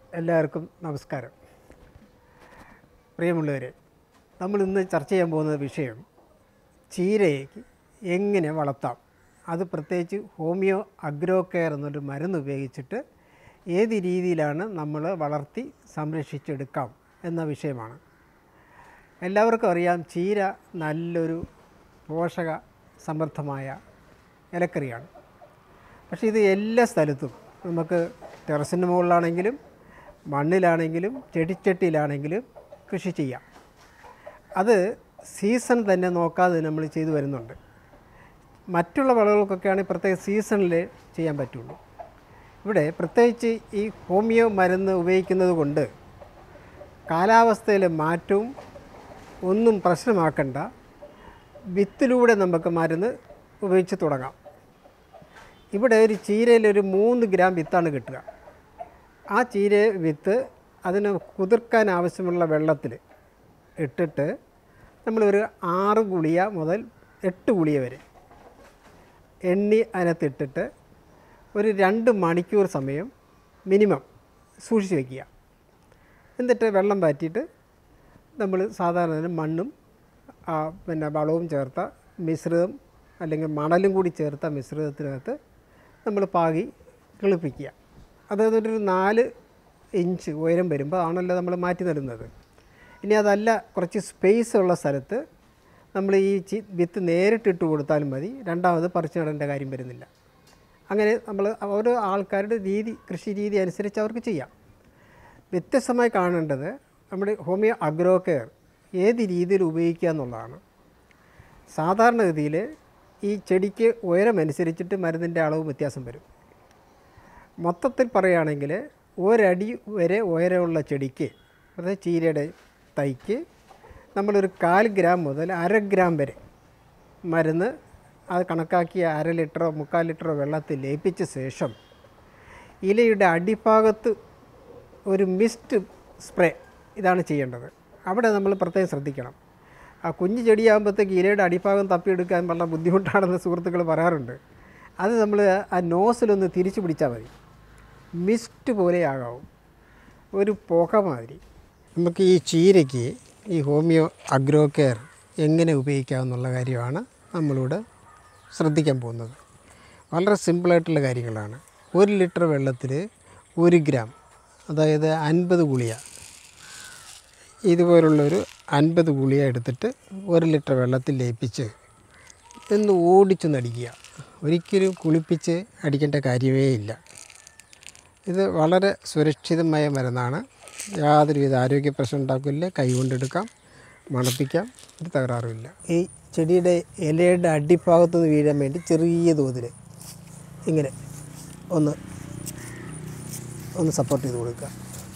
എല്ലാവർക്കും നമസ്കാരം പ്രിയമുള്ളവരെ നമ്മൾ ഇന്ന് ചർച്ച ചെയ്യാൻ പോകുന്ന വിഷയം ചീരയെ എങ്ങനെ വളർത്താം അത് പ്രത്യേകിച്ച് ഹോമിയോ അഗ്രോ കെയർ എന്നൊരു മരുന്ന് ഉപയോഗിച്ചിട്ട് ഏത് രീതിയിലാണ് നമ്മൾ വളർത്തി സംരക്ഷിച്ചെടുക്കാം എന്ന വിഷയമാണ് എല്ലാവർക്കും അറിയാം ചീര നല്ലൊരു പോഷക സമൃദ്ധമായ ഇലക്കറിയാണ് പക്ഷേ ഇത് എല്ലാ സ്ഥലത്തും നമുക്ക് ടെറസിൻ്റെ മുകളിലാണെങ്കിലും മണ്ണിലാണെങ്കിലും ചെടിച്ചട്ടിയിലാണെങ്കിലും കൃഷി ചെയ്യാം അത് സീസൺ തന്നെ നോക്കാതെ നമ്മൾ ചെയ്തു വരുന്നുണ്ട് മറ്റുള്ള വിളകൾക്കൊക്കെയാണെങ്കിൽ പ്രത്യേക സീസണിൽ ചെയ്യാൻ പറ്റുള്ളൂ ഇവിടെ പ്രത്യേകിച്ച് ഈ ഹോമിയോ മരുന്ന് ഉപയോഗിക്കുന്നത് കൊണ്ട് കാലാവസ്ഥയിലെ മാറ്റവും ഒന്നും പ്രശ്നമാക്കണ്ട വിത്തിലൂടെ നമുക്ക് മരുന്ന് ഉപയോഗിച്ച് തുടങ്ങാം ഇവിടെ ഒരു ചീരയിൽ ഒരു മൂന്ന് ഗ്രാം വിത്താണ് കിട്ടുക ആ ചീര വിത്ത് അതിന് കുതിർക്കാൻ ആവശ്യമുള്ള വെള്ളത്തിൽ ഇട്ടിട്ട് നമ്മളൊരു ആറ് ഗുളിയ മുതൽ എട്ട് ഗുളിയ വരെ എണ്ണി അതിനകത്തിട്ടിട്ട് ഒരു രണ്ട് മണിക്കൂർ സമയം മിനിമം സൂക്ഷിച്ച് വയ്ക്കുക എന്നിട്ട് വെള്ളം പാറ്റിയിട്ട് നമ്മൾ സാധാരണ മണ്ണും ആ, പിന്നെ വളവും ചേർത്ത മിശ്രിതം അല്ലെങ്കിൽ മണലും കൂടി ചേർത്ത മിശ്രിതത്തിനകത്ത് നമ്മൾ പാകി കിളിപ്പിക്കുക അതായത് ഒരു നാല് ഇഞ്ച് ഉയരം വരുമ്പോൾ ആണല്ലോ നമ്മൾ മാറ്റി നടുന്നത് ഇനി അതല്ല കുറച്ച് സ്പേസ് ഉള്ള സ്ഥലത്ത് നമ്മൾ ഈ ചി വിത്ത് നേരിട്ടിട്ട് കൊടുത്താലും മതി രണ്ടാമത് പറിച്ചു നടേണ്ട കാര്യം വരുന്നില്ല അങ്ങനെ നമ്മൾ ഓരോ ആൾക്കാരുടെ രീതി കൃഷി രീതി അനുസരിച്ച് അവർക്ക് ചെയ്യാം വ്യത്യസ്തമായി കാണേണ്ടത് നമ്മുടെ ഹോമിയോ അഗ്രോ കെയർ ഏത് രീതിയിൽ ഉപയോഗിക്കുക എന്നുള്ളതാണ് സാധാരണഗതിയിൽ ഈ ചെടിക്ക് ഉയരമനുസരിച്ചിട്ട് മരുന്നിൻ്റെ അളവ് വ്യത്യാസം വരും മൊത്തത്തിൽ പറയുകയാണെങ്കിൽ ഒരടി വരെ ഉയരമുള്ള ചെടിക്ക് അതായത് ചീരയുടെ തൈക്ക് നമ്മളൊരു കാൽ ഗ്രാം മുതൽ അര ഗ്രാം വരെ മരുന്ന് അത് കണക്കാക്കിയ അര ലിറ്ററോ മുക്കാൽ ലിറ്ററോ വെള്ളത്തിൽ ലയിപ്പിച്ച ശേഷം ഇലയുടെ അടിഭാഗത്ത് ഒരു മിസ്റ്റ് സ്പ്രേ ഇതാണ് ചെയ്യേണ്ടത് അവിടെ നമ്മൾ പ്രത്യേകം ശ്രദ്ധിക്കണം ആ കുഞ്ഞു ചെടിയാകുമ്പോഴത്തേക്ക് ഇലയുടെ അടിഭാഗം തപ്പിയെടുക്കാൻ വളരെ ബുദ്ധിമുട്ടാണെന്ന് സുഹൃത്തുക്കൾ പറയാറുണ്ട് അത് നമ്മൾ ആ നോസിലൊന്ന് തിരിച്ചു പിടിച്ചാൽ മതി മിസ്റ്റ് പോലെ ആകാവും ഒരു പുക മാതിരി നമുക്ക് ഈ ചീരയ്ക്ക് ഈ ഹോമിയോ അഗ്രോ കെയർ എങ്ങനെ ഉപയോഗിക്കാമെന്നുള്ള കാര്യമാണ് നമ്മളിവിടെ ശ്രദ്ധിക്കാൻ പോകുന്നത് വളരെ സിമ്പിളായിട്ടുള്ള കാര്യങ്ങളാണ് ഒരു ലിറ്റർ വെള്ളത്തിൽ ഒരു ഗ്രാം അതായത് അൻപത് ഗുളിയ ഇതുപോലുള്ളൊരു അൻപത് ഗുളിയ എടുത്തിട്ട് ഒരു ലിറ്റർ വെള്ളത്തിൽ ലയിപ്പിച്ച് ഒന്ന് ഓടിച്ചൊന്ന് അടിക്കുക ഒരിക്കലും കുളിപ്പിച്ച് അടിക്കേണ്ട കാര്യമേ ഇല്ല ഇത് വളരെ സുരക്ഷിതമായ മരുന്നാണ് യാതൊരുവിധ ആരോഗ്യ പ്രശ്നം ഉണ്ടാക്കില്ല കൈ കൊണ്ടെടുക്കാം മണപ്പിക്കാം ഒരു തകരാറുമില്ല ഈ ചെടിയുടെ ഇലയുടെ അടിഭാഗത്ത് നിന്ന് വീഴാൻ വേണ്ടി ചെറിയ തോതിൽ ഇങ്ങനെ ഒന്ന് ഒന്ന് സപ്പോർട്ട് ചെയ്ത് കൊടുക്കുക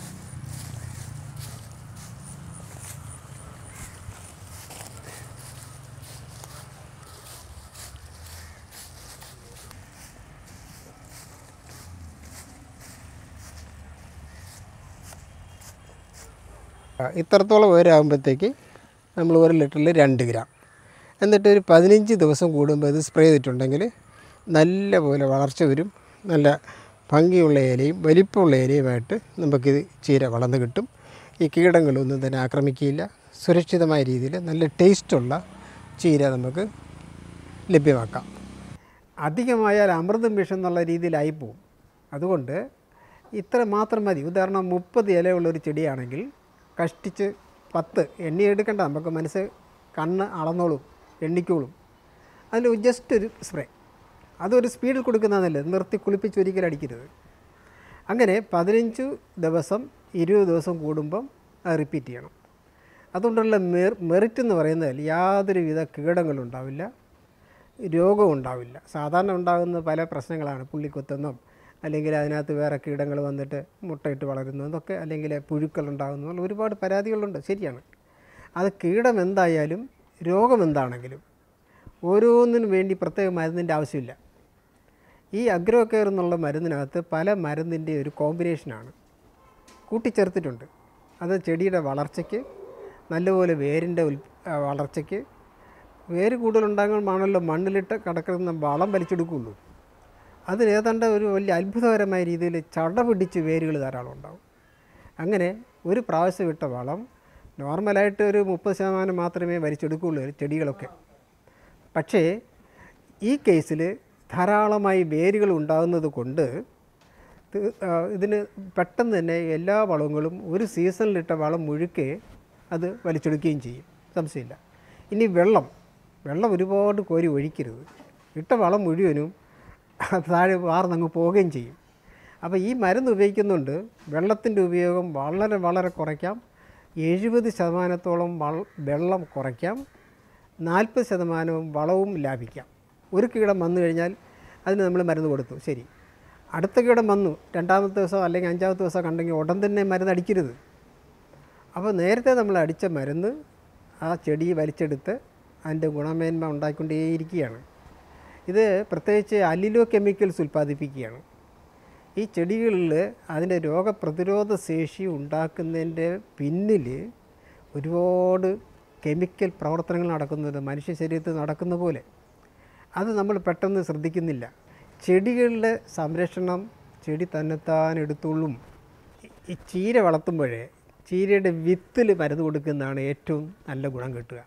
ആ, ഇത്രത്തോളം ഉയരമാകുമ്പോഴത്തേക്ക് നമ്മൾ ഒരു ലിറ്ററിൽ രണ്ട് ഗ്രാം എന്നിട്ട് ഒരു പതിനഞ്ച് ദിവസം കൂടുമ്പോൾ ഇത് സ്പ്രേ ചെയ്തിട്ടുണ്ടെങ്കിൽ നല്ല പോലെ വളർച്ച വരും നല്ല ഭംഗിയുള്ള ഇലയും വലിപ്പമുള്ള ഇലയുമായിട്ട് നമുക്കിത് ചീര വളർന്ന് കിട്ടും ഈ കീടങ്ങളൊന്നും തന്നെ ആക്രമിക്കുകയില്ല സുരക്ഷിതമായ രീതിയിൽ നല്ല ടേസ്റ്റുള്ള ചീര നമുക്ക് ലഭ്യമാക്കാം അധികമായാൽ അമൃതം വിഷം എന്നുള്ള രീതിയിലായി പോവും അതുകൊണ്ട് ഇത്ര മാത്രം മതി ഉദാഹരണം മുപ്പത് ഇലയുള്ള ഒരു ചെടിയാണെങ്കിൽ കഷ്ടിച്ച് പത്ത് എണ്ണി എടുക്കണ്ട നമുക്ക് മനസ്സ് കണ്ണ് അളന്നോളും എണ്ണിക്കോളും അതിൽ ജസ്റ്റ് ഒരു സ്പ്രേ അതൊരു സ്പീഡിൽ കൊടുക്കുന്നതല്ലേ നിർത്തി കുളിപ്പിച്ച് ഒരിക്കലും അടിക്കരുത് അങ്ങനെ പതിനഞ്ച് ദിവസം ഇരുപത് ദിവസം കൂടുമ്പം അത് റിപ്പീറ്റ് ചെയ്യണം അതുകൊണ്ടുള്ള മെർ മെറിറ്റ് എന്ന് പറയുന്നതിൽ യാതൊരുവിധ കീടങ്ങളും ഉണ്ടാവില്ല രോഗവും ഉണ്ടാവില്ല സാധാരണ ഉണ്ടാകുന്ന പല പ്രശ്നങ്ങളാണ് പുള്ളിക്കുത്തെന്നും അല്ലെങ്കിൽ അതിനകത്ത് വേറെ കീടങ്ങൾ വന്നിട്ട് മുട്ടയിട്ട് വളരുന്നു എന്നൊക്കെ അല്ലെങ്കിൽ പുഴുക്കൾ ഉണ്ടാകുന്നു എന്നുള്ള ഒരുപാട് പരാതികളുണ്ട് ശരിയാണ് അത് കീടം എന്തായാലും രോഗം എന്താണെങ്കിലും ഓരോന്നിനും വേണ്ടി പ്രത്യേക മരുന്നിൻ്റെ ആവശ്യമില്ല ഈ അഗ്രോ കെയർ എന്നുള്ള മരുന്നിനകത്ത് പല മരുന്നിൻ്റെ ഒരു കോമ്പിനേഷനാണ് കൂട്ടിച്ചേർത്തിട്ടുണ്ട് അത് ചെടിയുടെ വളർച്ചയ്ക്ക് നല്ലപോലെ വേരിൻ്റെ ഉൽ ആ, വളർച്ചയ്ക്ക് വേര് കൂടുതലുണ്ടാകുമ്പോഴാണല്ലോ മണ്ണിലിട്ട് കിടക്കുന്ന വളം വലിച്ചെടുക്കുകയുള്ളൂ അതിന് ഏതാണ്ട് ഒരു വലിയ അത്ഭുതകരമായ രീതിയിൽ ചട പിടിച്ച് വേരുകൾ ധാരാളം ഉണ്ടാവും അങ്ങനെ ഒരു പ്രാവശ്യം ഇട്ട വളം നോർമലായിട്ട് ഒരു മുപ്പത് ശതമാനം മാത്രമേ വലിച്ചെടുക്കുകയുള്ളൂ ചെടികളൊക്കെ പക്ഷേ ഈ കേസിൽ ധാരാളമായി വേരുകൾ ഉണ്ടാകുന്നത് കൊണ്ട് ത്- ആ, ഇതിന് പെട്ടെന്ന് തന്നെ എല്ലാ വളങ്ങളും ഒരു സീസണിലിട്ട വളം മുഴുക്കെ അത് വലിച്ചെടുക്കുകയും ചെയ്യും സംശയമില്ല ഇനി വെള്ളം വെള്ളം ഒരുപാട് കോരി ഒഴിക്കരുത് ഇട്ട വളം മുഴുവനും താഴെ വാർന്നങ്ങ് പോവുകയും ചെയ്യും അപ്പോൾ ഈ മരുന്ന് ഉപയോഗിക്കുന്നുണ്ട് വെള്ളത്തിൻ്റെ ഉപയോഗം വളരെ വളരെ കുറയ്ക്കാം എഴുപത് ശതമാനത്തോളം വൾ വെള്ളം കുറയ്ക്കാം നാൽപ്പത് ശതമാനവും വളവും ലാഭിക്കാം ഒരു കീടം വന്നു കഴിഞ്ഞാൽ അതിന് നമ്മൾ മരുന്ന് കൊടുത്തു ശരി അടുത്ത കീടം വന്നു രണ്ടാമത്തെ ദിവസം അല്ലെങ്കിൽ അഞ്ചാമത്തെ ദിവസം കണ്ടെങ്കിൽ ഉടൻ തന്നെ മരുന്ന് അടിക്കരുത് അപ്പോൾ നേരത്തെ നമ്മൾ അടിച്ച മരുന്ന് ആ ചെടി വലിച്ചെടുത്ത് അതിൻ്റെ ഗുണമേന്മ ഉണ്ടാക്കിക്കൊണ്ടേയിരിക്കുകയാണ് ഇത് പ്രത്യേകിച്ച് അലിലോ കെമിക്കൽസ് ഉൽപ്പാദിപ്പിക്കുകയാണ് ഈ ചെടികളിൽ അതിൻ്റെ രോഗപ്രതിരോധ ശേഷി ഉണ്ടാക്കുന്നതിൻ്റെ പിന്നിൽ ഒരുപാട് കെമിക്കൽ പ്രവർത്തനങ്ങൾ നടക്കുന്നുണ്ട് മനുഷ്യ ശരീരത്തിൽ നടക്കുന്ന പോലെ അത് നമ്മൾ പെട്ടെന്ന് ശ്രദ്ധിക്കുന്നില്ല ചെടികളുടെ സംരക്ഷണം ചെടി തന്നെത്താൻ എടുത്തുള്ളും ഈ- ഈ ചീര വളർത്തുമ്പോഴേ ചീരയുടെ വിത്തിൽ മരുന്ന് കൊടുക്കുന്നതാണ് ഏറ്റവും നല്ല ഗുണം കിട്ടുക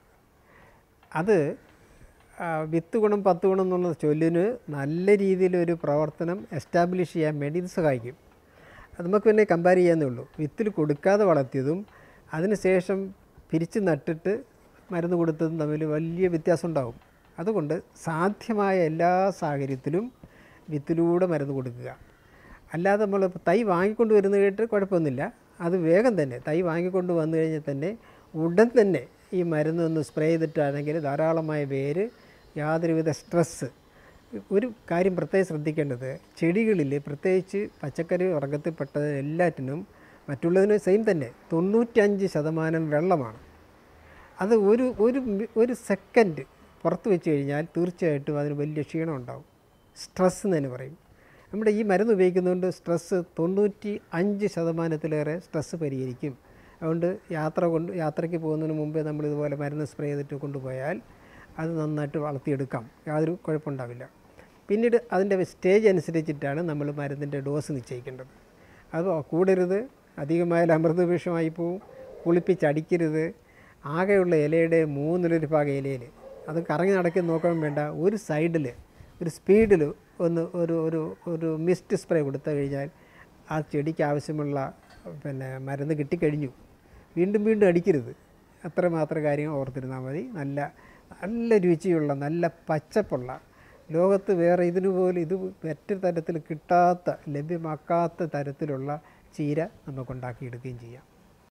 അത് ആ, വിത്ത് ഗുണം പത്ത് ഗുണം എന്നുള്ള ചൊല്ലിന് നല്ല രീതിയിലൊരു പ്രവർത്തനം എസ്റ്റാബ്ലിഷ് ചെയ്യാൻ വേണ്ടി ഇത് സഹായിക്കും അത് നമുക്ക് പിന്നെ കമ്പയർ ചെയ്യാന്നേ ഉള്ളൂ വിത്തിൽ കൊടുക്കാതെ വളർത്തിയതും അതിനുശേഷം പിരിച്ച് നട്ടിട്ട് മരുന്ന് കൊടുത്തതും തമ്മിൽ വലിയ വ്യത്യാസം ഉണ്ടാകും അതുകൊണ്ട് സാധ്യമായ എല്ലാ സാഹചര്യത്തിലും വിത്തിലൂടെ മരുന്ന് കൊടുക്കുക അല്ലാതെ നമ്മൾ തൈ വാങ്ങിക്കൊണ്ട് വരുന്ന കേട്ട് കുഴപ്പമൊന്നുമില്ല അത് വേഗം തന്നെ തൈ വാങ്ങിക്കൊണ്ട് വന്നു കഴിഞ്ഞാൽ തന്നെ ഉടൻ തന്നെ ഈ മരുന്ന് ഒന്ന് സ്പ്രേ ചെയ്തിട്ടാണെങ്കിൽ ധാരാളമായ വേര് യാതൊരുവിധ സ്ട്രെസ്സ് ഒരു കാര്യം പ്രത്യേകം ശ്രദ്ധിക്കേണ്ടത് ചെടികളിൽ പ്രത്യേകിച്ച് പച്ചക്കറി വർഗത്തിൽപ്പെട്ട എല്ലാറ്റിനും മറ്റുള്ളതിന് സെയിം തന്നെ തൊണ്ണൂറ്റഞ്ച് ശതമാനം വെള്ളമാണ് അത് ഒരു ഒരു മി- ഒരു സെക്കൻഡ് പുറത്ത് വെച്ച് കഴിഞ്ഞാൽ തീർച്ചയായിട്ടും അതിന് വലിയ ക്ഷീണം ഉണ്ടാവും സ്ട്രെസ് എന്ന് തന്നെ പറയും നമ്മുടെ ഈ മരുന്ന് ഉപയോഗിക്കുന്നതുകൊണ്ട് സ്ട്രെസ്സ് തൊണ്ണൂറ്റി അഞ്ച് ശതമാനത്തിലേറെ സ്ട്രെസ്സ് പരിഹരിക്കും അതുകൊണ്ട് യാത്ര കൊണ്ട് യാത്രയ്ക്ക് പോകുന്നതിന് മുമ്പേ നമ്മൾ ഇതുപോലെ മരുന്ന് സ്പ്രേ ചെയ്തിട്ട് കൊണ്ടുപോയാൽ അത് നന്നായിട്ട് വളർത്തിയെടുക്കാം യാതൊരു കുഴപ്പമുണ്ടാവില്ല പിന്നീട് അതിൻ്റെ സ്റ്റേജ് അനുസരിച്ചിട്ടാണ് നമ്മൾ മരുന്നിൻ്റെ ഡോസ് നിശ്ചയിക്കേണ്ടത് അത് കൂടരുത് അധികമായാൽ അമൃത വിഷമായി പോവും കുളിപ്പിച്ചടിക്കരുത് ആകെയുള്ള ഇലയുടെ മൂന്നിലൊരു ഭാഗം ഇലയിൽ അത് കറങ്ങി നടക്കി നോക്കാൻ വേണ്ട ഒരു സൈഡിൽ ഒരു സ്പീഡിൽ ഒന്ന് ഒരു ഒരു ഒരു മിസ്റ്റ് സ്പ്രേ കൊടുത്തു കഴിഞ്ഞാൽ ആ ചെടിക്ക് ആവശ്യമുള്ള പിന്നെ മരുന്ന് കിട്ടിക്കഴിഞ്ഞു വീണ്ടും വീണ്ടും അടിക്കരുത് അത്ര മാത്രം കാര്യം ഓർത്തിരുന്നാൽ മതി നല്ല നല്ല രുചിയുള്ള നല്ല പച്ചപ്പുള്ള ലോകത്ത് വേറെ ഇതിനു പോലും ഇത് മറ്റൊരു തരത്തിൽ കിട്ടാത്ത ലഭ്യമാക്കാത്ത തരത്തിലുള്ള ചീര നമുക്ക് ഉണ്ടാക്കിയെടുക്കുകയും ചെയ്യാം